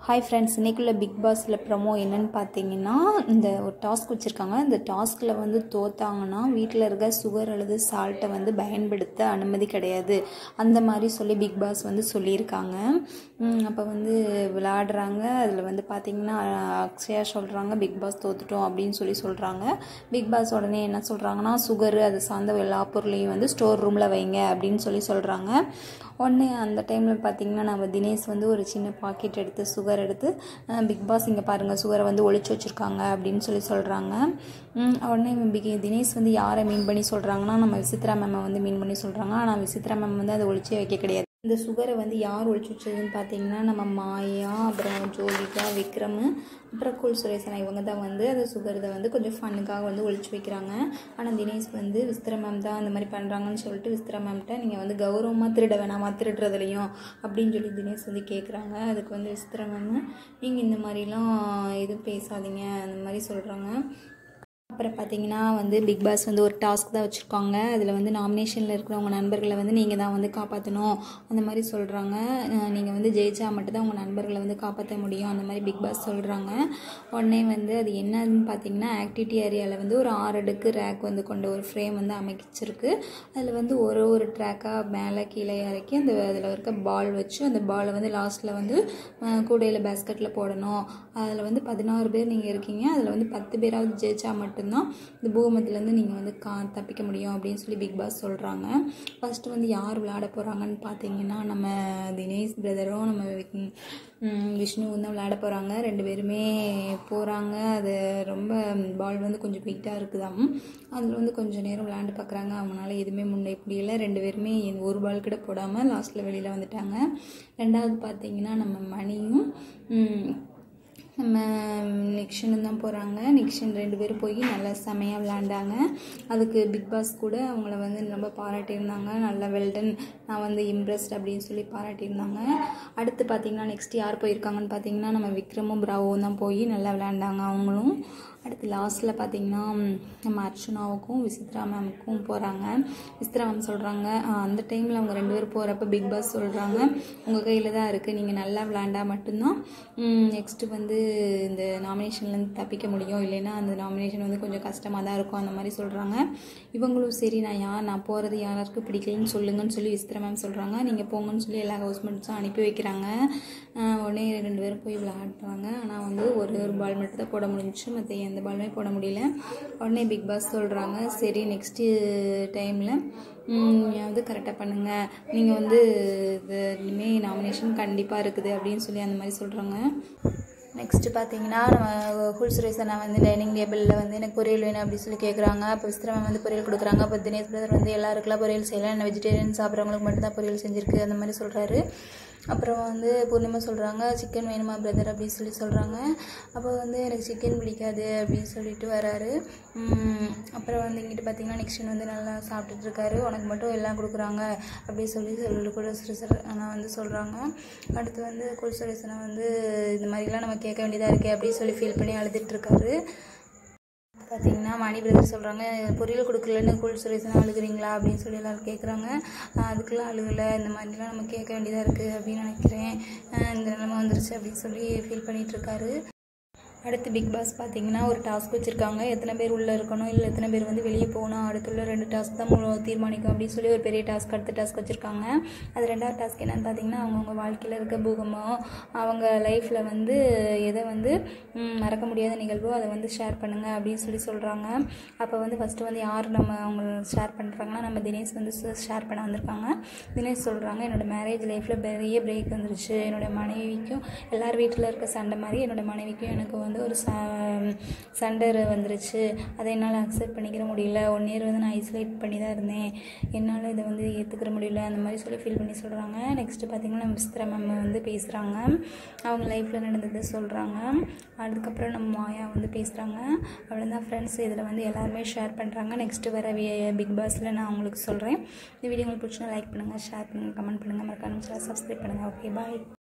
hi friends இன்றைக்குள்ள big பாஸில் promo என்னன்னு பார்த்தீங்கன்னா இந்த ஒரு டாஸ்க் வச்சுருக்காங்க இந்த டாஸ்கில் வந்து தோத்தாங்கன்னா வீட்டில் இருக்க சுகர் அல்லது சால்ட்டை வந்து பயன்படுத்த அனுமதி கிடையாது அந்த மாதிரி சொல்லி பிக் பாஸ் வந்து சொல்லியிருக்காங்க அப்போ வந்து விளையாடுறாங்க அதில் வந்து பார்த்திங்கன்னா அக்ஷயா சொல்கிறாங்க பிக் பாஸ் தோத்துட்டோம் அப்படின்னு சொல்லி சொல்கிறாங்க பிக் பாஸ் உடனே என்ன சொல்கிறாங்கன்னா சுகரு அது சார்ந்த எல்லா பொருளையும் வந்து ஸ்டோர் ரூமில் வைங்க அப்படின்னு சொல்லி சொல்கிறாங்க உடனே அந்த டைமில் பார்த்திங்கன்னா நம்ம தினேஷ் வந்து ஒரு சின்ன பாக்கெட் எடுத்து சுகர் எடுத்து பிக் பாஸ் இங்கே பாருங்கள் சுகரை வந்து ஒழிச்சு வச்சுருக்காங்க அப்படின்னு சொல்லி சொல்கிறாங்க உடனே பிக் தினேஷ் வந்து யாரை மீன் பண்ணி சொல்கிறாங்கன்னா நம்ம விசித்ரா மேமை வந்து மீன் பண்ணி சொல்கிறாங்க ஆனால் விசித்ரா மேம் வந்து அதை ஒழிச்சே வைக்க கிடையாது இந்த சுகரை வந்து யார் ஒழிச்சு வச்சதுன்னு பார்த்தீங்கன்னா நம்ம மாயா அப்புறம் ஜோதிகா விக்ரம் அப்புறம் குல் சுரேசனா இவங்க தான் வந்து அந்த சுகர் இதை வந்து கொஞ்சம் ஃபன்னுக்காக வந்து ஒழிச்சு வைக்கிறாங்க ஆனால் தினேஷ் வந்து விஸ்திர மேம் தான் அந்த மாதிரி பண்ணுறாங்கன்னு சொல்லிட்டு விஸ்திர மேம்கிட்ட நீங்கள் வந்து கௌரவமாக திருட வேணாமா திருடுறதுலையும் அப்படின்னு சொல்லி தினேஷ் வந்து கேட்குறாங்க அதுக்கு வந்து விஸ்திர மேம் நீங்கள் இந்த மாதிரிலாம் எதுவும் பேசாதீங்க அந்த மாதிரி சொல்கிறாங்க அப்புறம் பார்த்தீங்கன்னா வந்து பிக் பாஸ் வந்து ஒரு டாஸ்க் தான் வச்சுருக்காங்க அதில் வந்து நாமினேஷனில் இருக்கிறவங்க நண்பர்களை வந்து நீங்கள் தான் வந்து காப்பாற்றணும் அந்த மாதிரி சொல்கிறாங்க நீங்கள் வந்து ஜெயிச்சா மட்டும்தான் உங்கள் நண்பர்களை வந்து காப்பாற்ற முடியும் அந்த மாதிரி பிக் பாஸ் சொல்கிறாங்க உடனே வந்து அது என்னன்னு பார்த்தீங்கன்னா ஆக்டிவிட்டி ஏரியாவில் வந்து ஒரு ஆறு அடுக்கு ரேக் வந்து கொண்ட ஒரு ஃப்ரேம் வந்து அமைச்சிருக்கு அதில் வந்து ஒரு ஒரு ட்ராக்காக மேலே கீழே இறக்கி அந்த அதில் இருக்க பால் வச்சு அந்த பாலை வந்து லாஸ்ட்டில் வந்து கூடையில் பேஸ்கெட்டில் போடணும் அதில் வந்து பதினாறு பேர் நீங்கள் இருக்கீங்க அதில் வந்து பத்து பேராவது ஜெயிச்சா மட்டும் மட்டும்தான் இந்த பூகமத்துலேருந்து நீங்கள் வந்து கா தப்பிக்க முடியும் அப்படின்னு சொல்லி பிக் பாஸ் சொல்கிறாங்க ஃபஸ்ட்டு வந்து யார் விளையாட போகிறாங்கன்னு பார்த்தீங்கன்னா நம்ம தினேஷ் பிரதரும் நம்ம விஷ்ணுவும் தான் விளையாட போகிறாங்க ரெண்டு பேருமே போகிறாங்க அது ரொம்ப பால் வந்து கொஞ்சம் வெயிட்டாக இருக்குதாம் அதில் வந்து கொஞ்சம் நேரம் விளையாண்டு பார்க்குறாங்க அவங்களால எதுவுமே முன்னே முடியல ரெண்டு பேருமே ஒரு பால் கூட போடாமல் லாஸ்ட்டில் வெளியில் வந்துட்டாங்க ரெண்டாவது பார்த்தீங்கன்னா நம்ம மணியும் நம்ம நிக்ஷனும் தான் போகிறாங்க நிக்ஷன் ரெண்டு பேரும் போய் நல்லா செமையாக விளாண்டாங்க அதுக்கு பிக் பாஸ் கூட அவங்கள வந்து ரொம்ப பாராட்டியிருந்தாங்க நல்லா வெல்டன் நான் வந்து இம்ப்ரெஸ்ட் அப்படின்னு சொல்லி பாராட்டியிருந்தாங்க அடுத்து பார்த்திங்கன்னா நெக்ஸ்ட் யார் போயிருக்காங்கன்னு பார்த்தீங்கன்னா நம்ம விக்ரமும் பிராவும் தான் போய் நல்லா விளையாண்டாங்க அவங்களும் அடுத்து லாஸ்ட்டில் பார்த்திங்கன்னா நம்ம அர்ச்சனாவுக்கும் விசித்ரா மேமுக்கும் போகிறாங்க விசித்ரா மேம் சொல்கிறாங்க அந்த டைமில் அவங்க ரெண்டு பேரும் போகிறப்ப பிக் பாஸ் சொல்கிறாங்க உங்கள் கையில் தான் இருக்குது நீங்கள் நல்லா விளாண்டா மட்டும்தான் நெக்ஸ்ட்டு வந்து இந்த நாமினேஷன்லேருந்து தப்பிக்க முடியும் இல்லைன்னா அந்த நாமினேஷன் வந்து கொஞ்சம் கஷ்டமாக தான் இருக்கும் அந்த மாதிரி சொல்கிறாங்க இவங்களும் சரி நான் யார் நான் போகிறது யாராருக்கு பிடிக்கலன்னு சொல்லுங்கன்னு சொல்லி விசித்ரா மேம் சொல்கிறாங்க நீங்கள் போங்கன்னு சொல்லி எல்லா ஹவுஸ்மெண்ட்ஸும் அனுப்பி வைக்கிறாங்க உடனே ரெண்டு பேரும் போய் விளையாடுறாங்க ஆனால் வந்து ஒரு ஒரு பால் மட்டும் தான் போட முடிஞ்சிச்சு மற்ற எந்த பாலுமே போட முடியல உடனே பிக் பாஸ் சொல்கிறாங்க சரி நெக்ஸ்ட்டு டைமில் வந்து கரெக்டாக பண்ணுங்கள் நீங்கள் வந்து இது இனிமேல் நாமினேஷன் கண்டிப்பாக இருக்குது அப்படின்னு சொல்லி அந்த மாதிரி சொல்கிறாங்க நெக்ஸ்ட்டு பார்த்தீங்கன்னா நம்ம குல் சுரேசனா வந்து டைனிங் டேபிளில் வந்து எனக்கு பொரியல் வேணும் அப்படின்னு சொல்லி கேட்குறாங்க அப்போ விஸ்திரமம் வந்து பொரியல் கொடுக்குறாங்க அப்போ தினேஷ் பிரதர் வந்து எல்லாருக்குலாம் பொரியல் செய்யலாம் என்ன வெஜிடேரியன் சாப்பிட்றவங்களுக்கு மட்டும்தான் பொரியல் செஞ்சுருக்கு அந்த மாதிரி சொல்கிறாரு அப்புறம் வந்து பூர்ணிமா சொல்கிறாங்க சிக்கன் வேணுமா பிரதர் அப்படின்னு சொல்லி சொல்கிறாங்க அப்போ வந்து எனக்கு சிக்கன் பிடிக்காது அப்படின்னு சொல்லிட்டு வராரு அப்புறம் வந்து இங்கிட்டு பார்த்தீங்கன்னா நெக்ஸ்ட் வந்து நல்லா சாப்பிட்டுட்டு இருக்காரு உனக்கு மட்டும் எல்லாம் கொடுக்குறாங்க அப்படின்னு சொல்லி சொல்லி கூட ஆனால் வந்து சொல்கிறாங்க அடுத்து வந்து குல்சுரேசனை வந்து இந்த மாதிரிலாம் நம்ம கேட்க வேண்டியதாக இருக்கே அப்படின்னு சொல்லி ஃபீல் பண்ணி அழுதுட்டு இருக்காரு பார்த்தீங்கன்னா மணி பிரதர் சொல்கிறாங்க பொரியல் கொடுக்கலன்னு கூல் சுரேசனாக அழுகுறீங்களா அப்படின்னு சொல்லி எல்லோரும் கேட்குறாங்க அதுக்கெலாம் அழுகலை இந்த மாதிரிலாம் நம்ம கேட்க வேண்டியதாக இருக்குது அப்படின்னு நினைக்கிறேன் இந்த நிலைமை வந்துருச்சு அப்படின்னு சொல்லி ஃபீல் பண்ணிகிட்ருக்காரு அடுத்து பிக் பாஸ் பார்த்தீங்கன்னா ஒரு டாஸ்க் வச்சுருக்காங்க எத்தனை பேர் உள்ளே இருக்கணும் இல்லை எத்தனை பேர் வந்து வெளியே போகணும் அடுத்துள்ள ரெண்டு டாஸ்க் தான் தீர்மானிக்கும் அப்படின்னு சொல்லி ஒரு பெரிய டாஸ்க் அடுத்த டாஸ்க் வச்சுருக்காங்க அது ரெண்டாவது டாஸ்க் என்னென்னு பார்த்தீங்கன்னா அவங்கவுங்க வாழ்க்கையில் இருக்க பூகமம் அவங்க லைஃப்பில் வந்து எதை வந்து மறக்க முடியாத நிகழ்வோ அதை வந்து ஷேர் பண்ணுங்கள் அப்படின்னு சொல்லி சொல்கிறாங்க அப்போ வந்து ஃபஸ்ட்டு வந்து யார் நம்ம அவங்க ஷேர் பண்ணுறாங்கன்னா நம்ம தினேஷ் வந்து ஷேர் பண்ண வந்திருக்காங்க தினேஷ் சொல்கிறாங்க என்னோடய மேரேஜ் லைஃப்பில் பெரிய பிரேக் வந்துருச்சு என்னோடய மனைவிக்கும் எல்லார் வீட்டில் இருக்க சண்டை மாதிரி என்னோடய மனைவிக்கும் எனக்கு வந்து ஒரு ச சண்டை வந்துருச்சு அதை என்னால் அக்செப்ட் பண்ணிக்கிற முடியல ஒன் இயர் வந்து நான் ஐசோலேட் பண்ணி தான் இருந்தேன் என்னால் இதை வந்து ஏற்றுக்கிற முடியல அந்த மாதிரி சொல்லி ஃபீல் பண்ணி சொல்கிறாங்க நெக்ஸ்ட்டு பார்த்திங்கன்னா நம்ம விஸ்திரா மேம் வந்து பேசுகிறாங்க அவங்க லைஃப்பில் நடந்தது சொல்கிறாங்க அதுக்கப்புறம் நம்ம மாயா வந்து பேசுகிறாங்க அவ்வளோதான் ஃப்ரெண்ட்ஸ் இதில் வந்து எல்லாருமே ஷேர் பண்ணுறாங்க நெக்ஸ்ட்டு வர பிக் பாஸில் நான் உங்களுக்கு சொல்கிறேன் இந்த வீடியோ உங்களுக்கு பிடிச்சினா லைக் பண்ணுங்கள் ஷேர் பண்ணுங்கள் கமெண்ட் பண்ணுங்கள் மறக்காம சப்ஸ்கிரைப் பண்ணுங்கள் ஓகே பாய்